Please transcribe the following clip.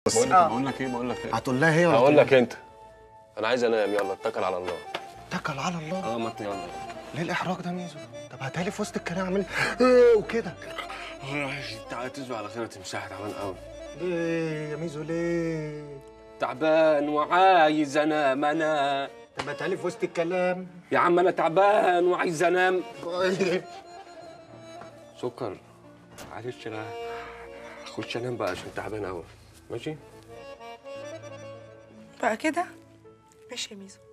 بقول لك آه. بقول لك ايه بقول لك ايه هتقول لها هي ولا هقول تقول لك انت انا عايز انام يلا اتكل على الله اتكل على الله اه ما انت يلا ليه الاحراج ده ميزو طب هاتها لي في وسط الكلام اعمل ايه وكده تعالى تصبح على خير تمساح تعبان قوي ليه يا ميزو ليه تعبان وعايز انام انا طب هاتها لي في وسط الكلام يا عم انا تعبان وعايز انام طيب. سكر معلش انا اخش انام بقى عشان تعبان قوي ماشي بقى كده ماشي يا ميزو